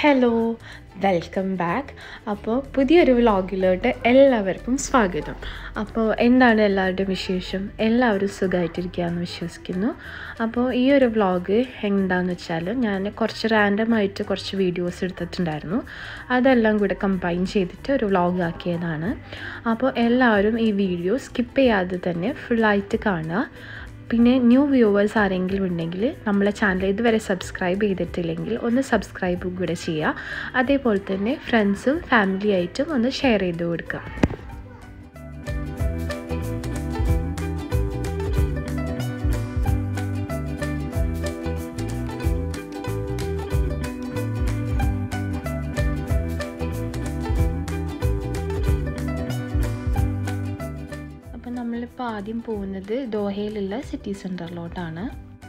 hello welcome back അപ്പോൾ പുതിയൊരു വ്ളോഗിലോട്ട് എല്ലാവർക്കും സ്വാഗതം അപ്പോൾ എന്താണ് എല്ലാവരുടെയും വിശേഷം എല്ലാവരും സുഖമായിട്ടിരിക്കുകയെന്ന് വിശ്വസിക്കുന്നു അപ്പോൾ ഈ ഒരു വ്ളോഗ് എന്താണെന്ന് വെച്ചാൽ ഞാൻ കുറച്ച് റാൻഡമായിട്ട് കുറച്ച് വീഡിയോസ് എടുത്തിട്ടുണ്ടായിരുന്നു അതെല്ലാം കൂടെ കമ്പൈൻ ചെയ്തിട്ട് ഒരു വ്ളോഗ് ആക്കിയതാണ് അപ്പോൾ എല്ലാവരും ഈ വീഡിയോ സ്കിപ്പ് ചെയ്യാതെ തന്നെ ഫുള്ളായിട്ട് കാണുക പിന്നെ ന്യൂ വ്യൂവേഴ്സ് ആരെങ്കിലും ഉണ്ടെങ്കിൽ നമ്മളെ ചാനൽ ഇതുവരെ സബ്സ്ക്രൈബ് ചെയ്തിട്ടില്ലെങ്കിൽ ഒന്ന് സബ്സ്ക്രൈബ് കൂടെ ചെയ്യുക അതേപോലെ തന്നെ ഫ്രണ്ട്സും ഫാമിലി ആയിട്ടും ഒന്ന് ഷെയർ ചെയ്ത് കൊടുക്കുക അപ്പം നമ്മളിപ്പോൾ ആദ്യം പോകുന്നത് ദോഹയിലുള്ള സിറ്റി സെൻറ്ററിലോട്ടാണ്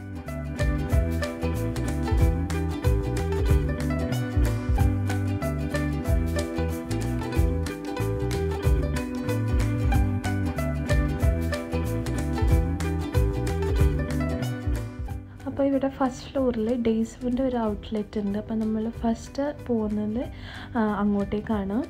അപ്പോൾ ഇവിടെ ഫസ്റ്റ് ഫ്ലോറിൽ ഡേയ്സ്ഫിൻ്റെ ഒരു ഔട്ട്ലെറ്റ് ഉണ്ട് അപ്പോൾ നമ്മൾ ഫസ്റ്റ് പോകുന്നത് അങ്ങോട്ടേക്കാണ്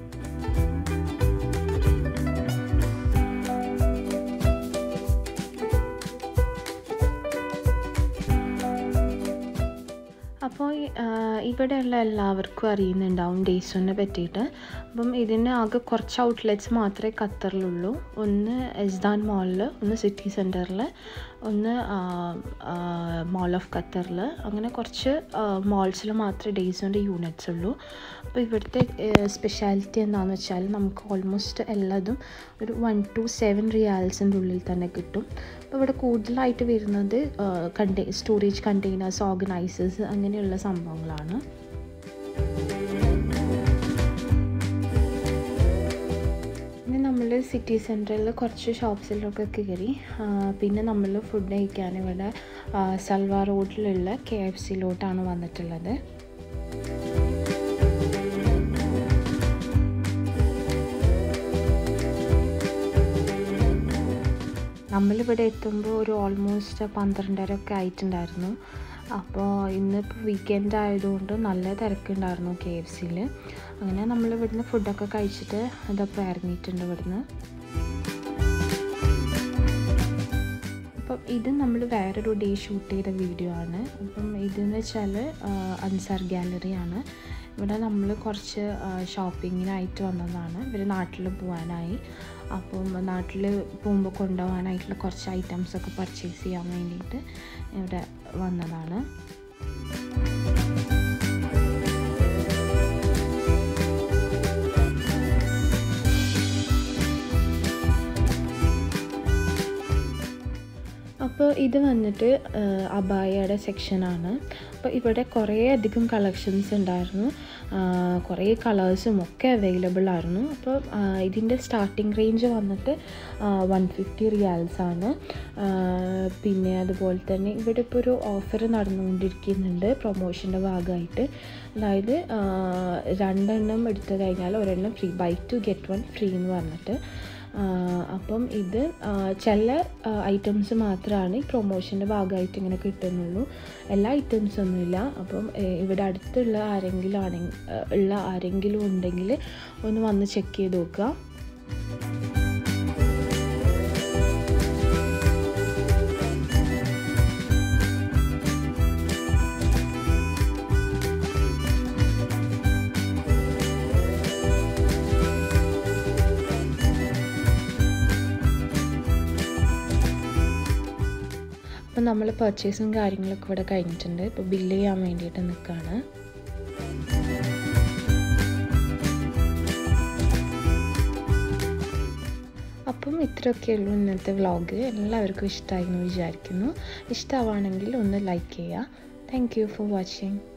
അപ്പോൾ ഇവിടെയുള്ള എല്ലാവർക്കും അറിയുന്നുണ്ടാവും ഡേയ്സോനെ പറ്റിയിട്ട് അപ്പം ഇതിന് ആകെ കുറച്ച് ഔട്ട്ലെറ്റ്സ് മാത്രമേ ഖത്തറിലുള്ളൂ ഒന്ന് എസ്ദാൻ മാളിൽ ഒന്ന് സിറ്റി സെൻറ്ററിൽ ഒന്ന് മാൾ ഓഫ് ഖത്തറിൽ അങ്ങനെ കുറച്ച് മാൾസിൽ മാത്രമേ ഡേയ്സോൻ്റെ യൂണിറ്റ്സ് ഉള്ളൂ അപ്പോൾ ഇവിടുത്തെ സ്പെഷ്യാലിറ്റി എന്താണെന്ന് വെച്ചാൽ നമുക്ക് ഓൾമോസ്റ്റ് എല്ലാതും ഒരു വൺ ടു സെവൻ റിയാൽസിൻ്റെ ഉള്ളിൽ തന്നെ കിട്ടും അപ്പോൾ ഇവിടെ കൂടുതലായിട്ട് വരുന്നത് കണ്ടെയ് സ്റ്റോറേജ് കണ്ടെയ്നേഴ്സ് ഓർഗനൈസേഴ്സ് അങ്ങനെയുള്ള സംഭവങ്ങളാണ് പിന്നെ നമ്മൾ സിറ്റി സെൻറ്ററിൽ കുറച്ച് ഷോപ്സിലൊക്കെ കയറി പിന്നെ നമ്മൾ ഫുഡ് കഴിക്കാൻ ഇവിടെ സൽവാ റോഡിലുള്ള കെ എഫ് സിയിലോട്ടാണ് വന്നിട്ടുള്ളത് നമ്മളിവിടെ എത്തുമ്പോൾ ഒരു ഓൾമോസ്റ്റ് പന്ത്രണ്ടര ഒക്കെ ആയിട്ടുണ്ടായിരുന്നു അപ്പോൾ ഇന്നിപ്പോൾ വീക്കെൻഡ് ആയതുകൊണ്ട് നല്ല തിരക്കുണ്ടായിരുന്നു കെ എഫ് സിയിൽ അങ്ങനെ നമ്മൾ ഇവിടുന്ന് ഫുഡൊക്കെ കഴിച്ചിട്ട് ഇതപ്പോൾ ഇറങ്ങിയിട്ടുണ്ട് ഇവിടുന്ന് അപ്പം ഇത് നമ്മൾ വേറൊരു ഡേ ഷൂട്ട് ചെയ്ത വീഡിയോ ആണ് അപ്പം ഇതെന്ന് വെച്ചാൽ അൻസാർ ഗാലറിയാണ് ഇവിടെ നമ്മൾ കുറച്ച് ഷോപ്പിങ്ങിനായിട്ട് വന്നതാണ് ഇവർ നാട്ടിൽ പോകാനായി അപ്പം നാട്ടിൽ പോകുമ്പോൾ കൊണ്ടുപോകാനായിട്ടുള്ള കുറച്ച് ഐറ്റംസൊക്കെ പർച്ചേസ് ചെയ്യാൻ വേണ്ടിയിട്ട് ഇവിടെ വന്നതാണ് അപ്പോൾ ഇത് വന്നിട്ട് അബായയുടെ സെക്ഷനാണ് അപ്പോൾ ഇവിടെ കുറേ അധികം കളക്ഷൻസ് ഉണ്ടായിരുന്നു കുറേ കളേഴ്സും ഒക്കെ അവൈലബിൾ ആയിരുന്നു അപ്പോൾ ഇതിൻ്റെ സ്റ്റാർട്ടിംഗ് റേഞ്ച് വന്നിട്ട് വൺ ഫിഫ്റ്റി റിയാൽസ് ആണ് പിന്നെ അതുപോലെ തന്നെ ഇവിടെ ഇപ്പോൾ ഒരു ഓഫർ നടന്നുകൊണ്ടിരിക്കുന്നുണ്ട് പ്രൊമോഷൻ്റെ ഭാഗമായിട്ട് അതായത് രണ്ടെണ്ണം എടുത്തു കഴിഞ്ഞാൽ ഒരെണ്ണം free buy two get one free എന്ന് പറഞ്ഞിട്ട് അപ്പം ഇത് ചില ഐറ്റംസ് മാത്രമാണ് ഈ പ്രൊമോഷൻ്റെ ഭാഗമായിട്ട് ഇങ്ങനെ കിട്ടുന്നുള്ളൂ എല്ലാ ഐറ്റംസ് ഒന്നുമില്ല അപ്പം ഇവിടെ അടുത്തുള്ള ആരെങ്കിലും ആണെങ്കിൽ ഉള്ള ആരെങ്കിലും ഉണ്ടെങ്കിൽ ഒന്ന് വന്ന് ചെക്ക് ചെയ്ത് നോക്കുക അപ്പം നമ്മൾ പർച്ചേസും കാര്യങ്ങളൊക്കെ ഇവിടെ കഴിഞ്ഞിട്ടുണ്ട് ഇപ്പോൾ ബില്ല് ചെയ്യാൻ വേണ്ടിയിട്ട് നിൽക്കുകയാണ് അപ്പം ഇത്രയൊക്കെയുള്ളൂ ഇന്നത്തെ വ്ളോഗ് എല്ലാവർക്കും ഇഷ്ടമായി എന്ന് വിചാരിക്കുന്നു ഇഷ്ടമാണെങ്കിൽ ഒന്ന് ലൈക്ക് ചെയ്യുക താങ്ക് യു ഫോർ വാച്ചിങ്